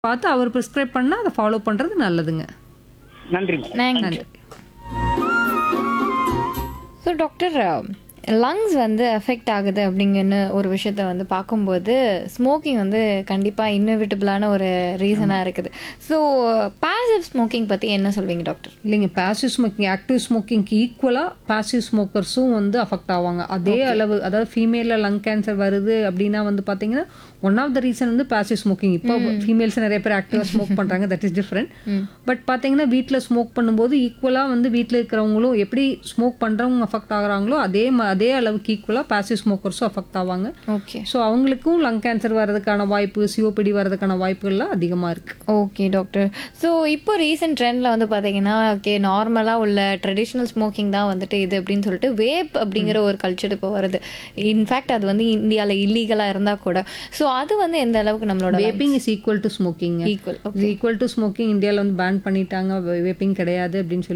பார்த்து அவர் ப்ரிஸ்கிரைப் பண்ணால் அதை ஃபாலோ பண்ணுறது நல்லதுங்க நன்றி மேடம் நன்றி ஸோ டாக்டர் லங்ஸ் வந்து எஃபெக்ட் ஆகுது அப்படிங்கன்னு ஒரு விஷயத்த வந்து பார்க்கும்போது ஸ்மோக்கிங் வந்து கண்டிப்பாக இன்னோவேட்டபிளான ஒரு ரீசனாக இருக்குது ஸோ பாசிவ் ஸ்மோக்கிங் பற்றி என்ன சொல்வீங்க டாக்டர் இல்லைங்க பாசிவ் ஸ்மோக்கிங் ஆக்டிவ் ஸ்மோக்கிங்க்கு ஈக்குவலாக பாசிவ் ஸ்மோக்கர்ஸும் வந்து அஃபெக்ட் ஆவாங்க அதே அளவு அதாவது ஃபீமேலில் லங் கேன்சர் வருது அப்படின்னா வந்து பார்த்தீங்கன்னா ஒன் ஆஃப் த ரீசன் வந்து பாசிவ் ஸ்மோக்கிங் இப்போ ஃபீமேல்ஸ் நிறைய பேர் ஆக்டிவாக ஸ்மோக் பண்ணுறாங்க தட் இஸ் டிஃப்ரெண்ட் பட் பார்த்தீங்கன்னா வீட்டில் ஸ்மோக் பண்ணும்போது ஈக்குவலாக வந்து வீட்டில் இருக்கிறவங்களும் எப்படி ஸ்மோக் பண்ணுறவங்க அஃபெக்ட் ஆகுறாங்களோ அதே ம- அதே அளவுக்கு ஈக்குவலாக பாசிவ் ஸ்மோக்கர்ஸும் அஃபெக்ட் ஆவாங்க ஓகே ஸோ அவங்களுக்கும் லங் கேன்சர் வர்றதுக்கான வாய்ப்பு சிஓபிடி வர்றதுக்கான வாய்ப்புகள்லாம் அதிகமாக இருக்குது ஓகே டாக்டர் ஸோ இப்போ ரீசெண்ட் ட்ரெண்டில் வந்து பார்த்தீங்கன்னா ஓகே நார்மலாக உள்ள ட்ரெடிஷ்னல் ஸ்மோக்கிங் தான் வந்துட்டு இது அப்படின்னு சொல்லிட்டு வேப் அப்படிங்கிற ஒரு கல்ச்சர் இப்போ வருது இன்ஃபேக்ட் அது வந்து இந்தியாவில் இல்லீகலாக இருந்தால் கூட ஸோ அது வந்து எந்த அளவுக்கு நம்மளோட vaping is equal to smoking equal equal to smoking இந்தியாவில் வந்து பேன் பண்ணிட்டாங்க வேப்பிங் கிடையாது அப்படின்னு சொல்லி